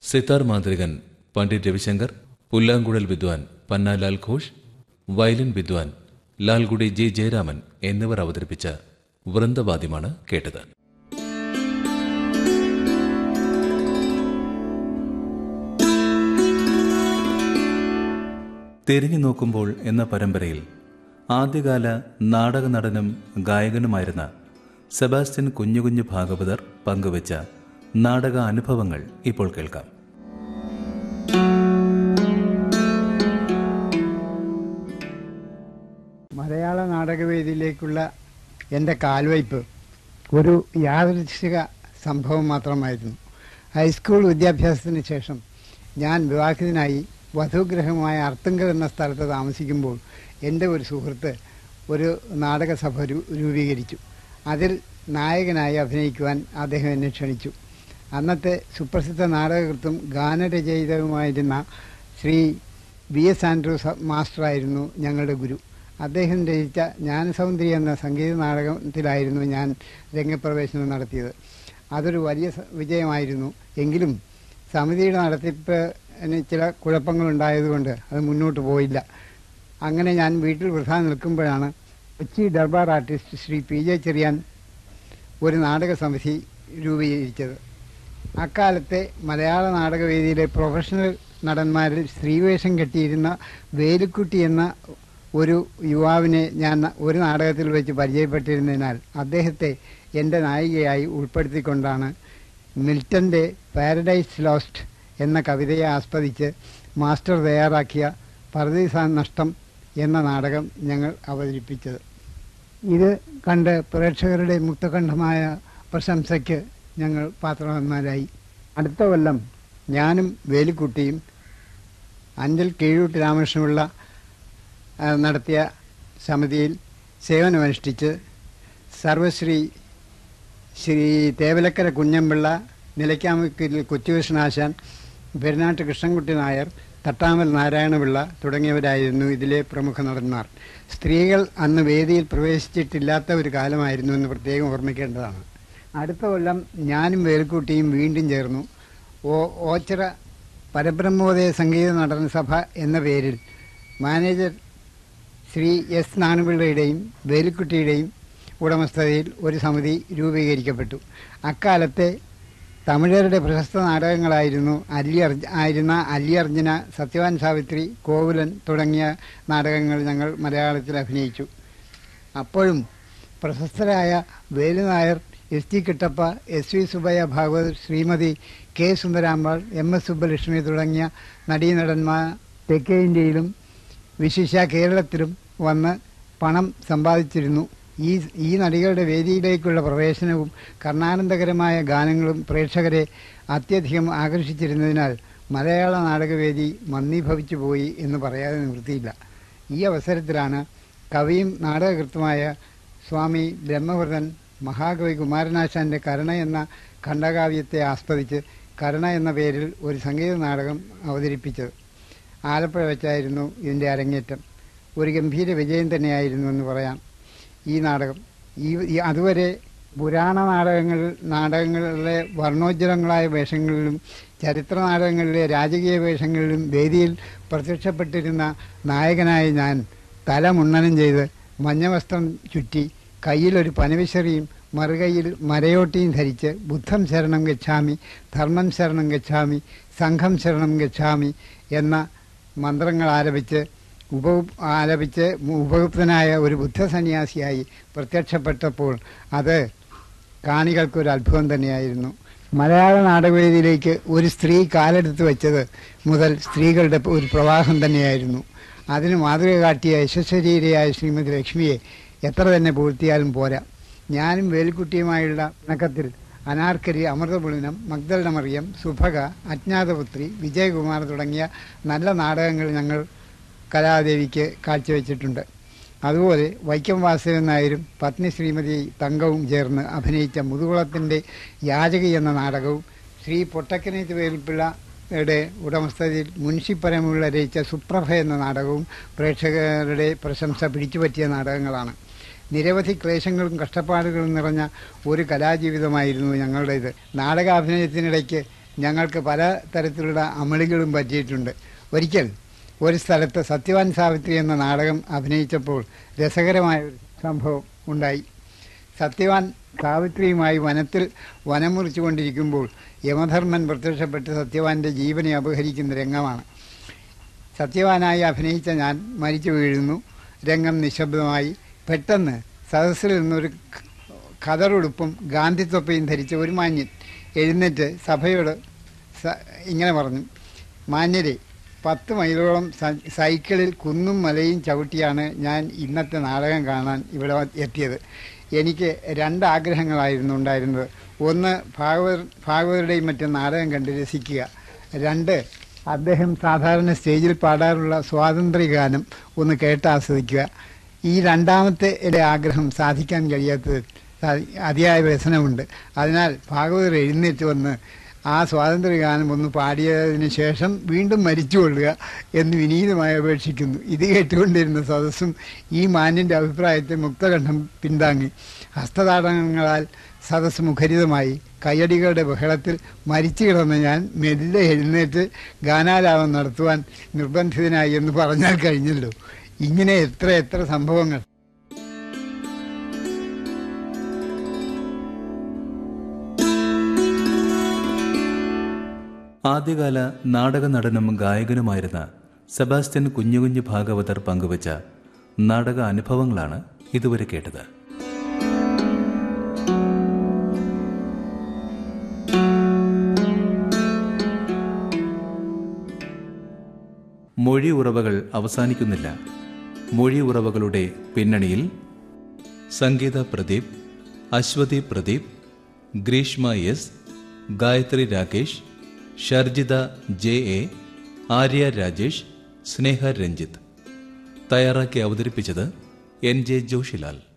സിത്താർ മാന്ത്രികൻ പണ്ഡിറ്റ് രവിശങ്കർ പുല്ലാങ്കുഴൽ വിദ്വാൻ പന്നാലാൽ ഘോഷ് വയലിൻ വിദ്വാൻ ലാൽഗുഡി ജി ജയരാമൻ എന്നിവർ അവതരിപ്പിച്ച വൃന്ദവാദ്യമാണ് കേട്ടത് തിരിഞ്ഞു നോക്കുമ്പോൾ എന്ന പരമ്പരയിൽ ആദ്യകാല നാടക നടനും ഗായകനുമായിരുന്ന സെബാസ്റ്റ്യൻ കുഞ്ഞുകുഞ്ഞു ഭാഗവതർ പങ്കുവച്ച നാടക അനുഭവങ്ങൾ ഇപ്പോൾ കേൾക്കാം മലയാള നാടകവേദിയിലേക്കുള്ള എൻ്റെ കാൽവയ്പ് ഒരു യാദൃച്ഛിക സംഭവം മാത്രമായിരുന്നു ഹൈസ്കൂൾ വിദ്യാഭ്യാസത്തിന് ശേഷം ഞാൻ വിവാഹിതനായി വധുഗ്രഹമായ അർത്തുങ്കൽ എന്ന സ്ഥലത്ത് താമസിക്കുമ്പോൾ എൻ്റെ ഒരു സുഹൃത്ത് ഒരു നാടകസഭ രൂ- രൂപീകരിച്ചു അതിൽ നായകനായി അഭിനയിക്കുവാൻ അദ്ദേഹം എന്നെ ക്ഷണിച്ചു അന്നത്തെ സുപ്രസിദ്ധ നാടകകൃത്തും ഗാനരചയിതവുമായിരുന്ന ശ്രീ വി എസ് ആൻഡ്രൂസ് മാസ്റ്ററായിരുന്നു ഞങ്ങളുടെ ഗുരു അദ്ദേഹം രചിച്ച ജ്ഞാനസൗന്ദര്യം എന്ന സംഗീത നാടകത്തിലായിരുന്നു ഞാൻ രംഗപ്രവേശനം നടത്തിയത് അതൊരു വലിയ സ- വിജയമായിരുന്നു എങ്കിലും സമിതിയുടെ നടത്തിപ്പിന് ചില കുഴപ്പങ്ങളുണ്ടായതുകൊണ്ട് അത് മുന്നോട്ട് പോയില്ല അങ്ങനെ ഞാൻ വീട്ടിൽ വൃഥാ നിൽക്കുമ്പോഴാണ് Kochi Darbar artist Shri P J Cheriyan ഒരു നാടക സമിതി രൂപീകരിച്ചത് അക്കാലത്തെ മലയാള നാടകവേദിയിലെ പ്രൊഫഷണൽ നടന്മാരിൽ സ്ത്രീവേഷം കെട്ടിയിരുന്ന വേലുക്കുട്ടി എന്ന ഒരു യുവാവിനെ ഞാൻ ഒരു നാടകത്തിൽ വെച്ച് പരിചയപ്പെട്ടിരുന്നതിനാൽ അദ്ദേഹത്തെ എൻ്റെ നായികയായി ഉൾപ്പെടുത്തിക്കൊണ്ടാണ് മിൽട്ടൻ്റെ പാരഡൈസ് ലോസ്റ്റ് എന്ന കവിതയെ ആസ്പദിച്ച് മാസ്റ്റർ തയ്യാറാക്കിയ പർദീസ നഷ്ടം എന്ന നാടകം ഞങ്ങൾ അവതരിപ്പിച്ചത് ഇത് കണ്ട് പ്രേക്ഷകരുടെ മുക്തകണ്ഠമായ പ്രശംസയ്ക്ക് ഞങ്ങൾ പാത്രവാന്മാരായി അടുത്ത കൊല്ലം ഞാനും വേലിക്കുട്ടിയും അഞ്ചൽ കീഴൂട്ട് രാമകൃഷ്ണപിള്ള ആ, നടത്തിയ സമിതിയിൽ സേവനമനുഷ്ഠിച്ച് സർവശ്രീ ശ്രീ തേവലക്കര കുഞ്ഞമ്പിള്ള നിലയ്ക്കാമുക്കിൽ കൊച്ചുകൃഷ്ണാശാൻ പെരുന്നാട്ട് കൃഷ്ണൻകുട്ടി നായർ തട്ടാമൽ നാരായണപിള്ള തുടങ്ങിയവരായിരുന്നു ഇതിലെ പ്രമുഖ നടന്മാർ സ്ത്രീകൾ അന്ന് വേദിയിൽ പ്രവേശിച്ചിട്ടില്ലാത്ത ഒരു കാലമായിരുന്നു എന്ന് പ്രത്യേകം ഓർമ്മിക്കേണ്ടതാണ് അടുത്ത കൊല്ലം ഞാനും വേൽക്കുട്ടിയും വീണ്ടും ചേർന്നു ഓ ഓച്ചിറ പരബ്രഹ്മോദയ സംഗീത നടന സഭ എന്ന പേരിൽ മാനേജർ ശ്രീ എസ് നാനുപിള്ളയുടെയും വേലുക്കുട്ടിയുടെയും ഉടമസ്ഥതയിൽ ഒരു സമിതി രൂപീകരിക്കപ്പെട്ടു അക്കാലത്തെ തമിഴരുടെ പ്രശസ്ത നാടകങ്ങളായിരുന്നു അല്ലി അർജ ആയിരുന്ന അല്ലി അർജുന സത്യവാൻ സാവിത്രി കോവിലൻ തുടങ്ങിയ നാടകങ്ങൾ ഞങ്ങൾ മലയാളത്തിൽ അഭിനയിച്ചു അപ്പോഴും പ്രശസ്തരായ Velunair S T Kittappa S V Subbaiah Bhagavat Shrimati K Sundarambal M S Subbulakshmi തുടങ്ങിയ നടീനടന്മാർ തെക്കേ ഇന്ത്യയിലും വിശിഷ്യ കേരളത്തിലും വന്ന് പണം സമ്പാദിച്ചിരുന്നു ഈ ഈ നടികളുടെ വേദിയിലേക്കുള്ള പ്രവേശനവും കർണാനന്ദകരമായ ഗാനങ്ങളും പ്രേക്ഷകരെ അത്യധികം ആകർഷിച്ചിരുന്നതിനാൽ മലയാള നാടകവേദി മന്ദീഭവിച്ചു പോയി എന്ന് പറയാതെ നിവൃത്തിയില്ല ഈ അവസരത്തിലാണ് കവിയും നാടകകൃത്തുമായ സ്വാമി ബ്രഹ്മവ്രതൻ മഹാകവി കുമാരനാശാന്റെ കരുണ എന്ന ഖണ്ഡകാവ്യത്തെ ആസ്പദിച്ച് കരുണ എന്ന പേരിൽ ഒരു സംഗീത നാടകം അവതരിപ്പിച്ചത് ആലപ്പുഴ വെച്ചായിരുന്നു ഇതിൻ്റെ അരങ്ങേറ്റം ഒരു ഗംഭീര വിജയം തന്നെയായിരുന്നു എന്ന് പറയാം ഈ നാടകം ഈ ഈ അതുവരെ പുരാണ നാടകങ്ങൾ നാടകങ്ങളിലെ വർണ്ണോജ്വലങ്ങളായ വേഷങ്ങളിലും ചരിത്ര നാടകങ്ങളിലെ രാജകീയ വേഷങ്ങളിലും വേദിയിൽ പ്രത്യക്ഷപ്പെട്ടിരുന്ന നായകനായ ഞാൻ തല മുണ്ണനം ചെയ്ത് മഞ്ഞവസ്ത്രം ചുറ്റി കയ്യിലൊരു പനവിശറിയും മറുകൈയിൽ മരയോട്ടിയും ധരിച്ച് ബുദ്ധം ശരണം ഗച്ഛാമി ധർമ്മം ശരണം ഗച്ഛാമി സംഘം ശരണം ഗച്ഛാമി എന്ന മന്ത്രങ്ങൾ ആലപിച്ച് ഉപ ആലപിച്ച് ഉപയുക്തനായ ഒരു ബുദ്ധസന്യാസിയായി പ്രത്യക്ഷപ്പെട്ടപ്പോൾ അത് കാണികൾക്കൊരു അത്ഭുതം തന്നെയായിരുന്നു മലയാള നാടകവേദിയിലേക്ക് ഒരു സ്ത്രീ കാലെടുത്ത് വെച്ചത് മുതൽ സ്ത്രീകളുടെ ഒരു പ്രവാഹം തന്നെയായിരുന്നു അതിന് മാതൃക കാട്ടിയ യശസ്വരീരയായ ശ്രീമതി ലക്ഷ്മിയെ എത്ര തന്നെ പൂഴ്ത്തിയാലും പോരാ ഞാനും വേലിക്കുട്ടിയുമായുള്ള ഇണക്കത്തിൽ അനാർക്കരി അമൃതപുളിനം മഗ്ദലന മറിയം സുഭക അജ്ഞാതപുത്രി വിജയകുമാർ തുടങ്ങിയ നല്ല നാടകങ്ങൾ ഞങ്ങൾ കലാദേവിക്ക് കാഴ്ചവെച്ചിട്ടുണ്ട് അതുപോലെ വൈക്കം വാസുദേവൻ നായരും പത്നി ശ്രീമതി തങ്കവും ചേർന്ന് അഭിനയിച്ച മുതുകുളത്തിൻ്റെ യാചകി എന്ന നാടകവും ശ്രീ പൊട്ടക്കനേത്ത് വേൽപ്പിള്ളയുടെ ഉടമസ്ഥതയിൽ മുൻഷിപ്പരമുള്ള രചിച്ച സുപ്രഭ എന്ന നാടകവും പ്രേക്ഷകരുടെ പ്രശംസ പിടിച്ചുപറ്റിയ നാടകങ്ങളാണ് നിരവധി ക്ലേശങ്ങളും കഷ്ടപ്പാടുകളും നിറഞ്ഞ ഒരു കലാജീവിതമായിരുന്നു ഞങ്ങളുടേത് നാടകാഭിനയത്തിനിടയ്ക്ക് ഞങ്ങൾക്ക് പല തരത്തിലുള്ള അമളികളും പറ്റിയിട്ടുണ്ട് ഒരിക്കൽ ഒരു സ്ഥലത്ത് സത്യവാൻ സാവിത്രി എന്ന നാടകം അഭിനയിച്ചപ്പോൾ രസകരമായ ഒരു സംഭവം ഉണ്ടായി സത്യവാൻ സാവിത്രിയുമായി വനത്തിൽ വനം മുറിച്ചുകൊണ്ടിരിക്കുമ്പോൾ യമധർമ്മൻ പ്രത്യക്ഷപ്പെട്ട് സത്യവാന്റെ ജീവനെ അപഹരിക്കുന്ന രംഗമാണ് സത്യവാനായി അഭിനയിച്ച ഞാൻ മരിച്ചു വീഴുന്നു രംഗം നിശബ്ദമായി പെട്ടെന്ന് സദസ്സിൽ നിന്നൊരു ക- കതറുടുപ്പും ഗാന്ധിത്തൊപ്പയും ധരിച്ച ഒരു മാന്യൻ എഴുന്നേറ്റ് സഭയോട് സ- ഇങ്ങനെ പറഞ്ഞു മാന്യരെ പത്ത് മൈലോളം സ- സൈക്കിളിൽ കുന്നും മലയും ചവിട്ടിയാണ് ഞാൻ ഇന്നത്തെ നാടകം കാണാൻ ഇവിടെ എത്തിയത് എനിക്ക് രണ്ട് ആഗ്രഹങ്ങളായിരുന്നു ഉണ്ടായിരുന്നത് ഒന്ന് ഭാഗവത ഭാഗവതരുടെയും മറ്റും നാടകം കണ്ട് രസിക്കുക രണ്ട് അദ്ദേഹം സാധാരണ സ്റ്റേജിൽ പാടാറുള്ള സ്വാതന്ത്ര്യ ഗാനം ഒന്ന് കേട്ട് ആസ്വദിക്കുക ഈ രണ്ടാമത്തെ എൻ്റെ ആഗ്രഹം സാധിക്കാൻ കഴിയാത്തത് സാ- അതിയായ വ്യസനമുണ്ട് അതിനാൽ ഭാഗവതർ എഴുന്നേറ്റ് വന്ന് ആ സ്വാതന്ത്ര്യ ഗാനം ഒന്ന് പാടിയതിന് ശേഷം വീണ്ടും മരിച്ചുകൊള്ളുക എന്ന് വിനീതമായി അപേക്ഷിക്കുന്നു ഇത് കേട്ടുകൊണ്ടിരുന്ന സദസ്സും ഈ മാന്യൻ്റെ അഭിപ്രായത്തെ മുക്തകണ്ഠം പിന്താങ്ങി ഹസ്തതാടനങ്ങളാൽ സദസ്സ് മുഖരിതമായി കയ്യടികളുടെ ബഹളത്തിൽ മരിച്ചു കിടന്ന ഞാൻ മെല്ലെ എഴുന്നേറ്റ് ഗാനാലാപം നടത്തുവാൻ നിർബന്ധിതനായി എന്ന് പറഞ്ഞാൽ കഴിഞ്ഞല്ലോ ഇങ്ങനെ എത്ര എത്ര സംഭവങ്ങൾ ആദ്യകാല നാടക നടനും ഗായകനുമായിരുന്ന സെബാസ്റ്റ്യൻ കുഞ്ഞുകുഞ്ഞു ഭാഗവതർ പങ്കുവച്ച നാടക അനുഭവങ്ങളാണ് ഇതുവരെ കേട്ടത് മൊഴി ഉറവകൾ അവസാനിക്കുന്നില്ല മൊഴി ഉറവകളുടെ പിന്നണിയിൽ Sangeetha Pradeep Aswathy Pradeep Greeshma S Gayathri Rakesh Sharjitha J A Arya Rajesh Sneha Ranjith തയ്യാറാക്കി അവതരിപ്പിച്ചത് എൻ ജെ ജോഷിലാൽ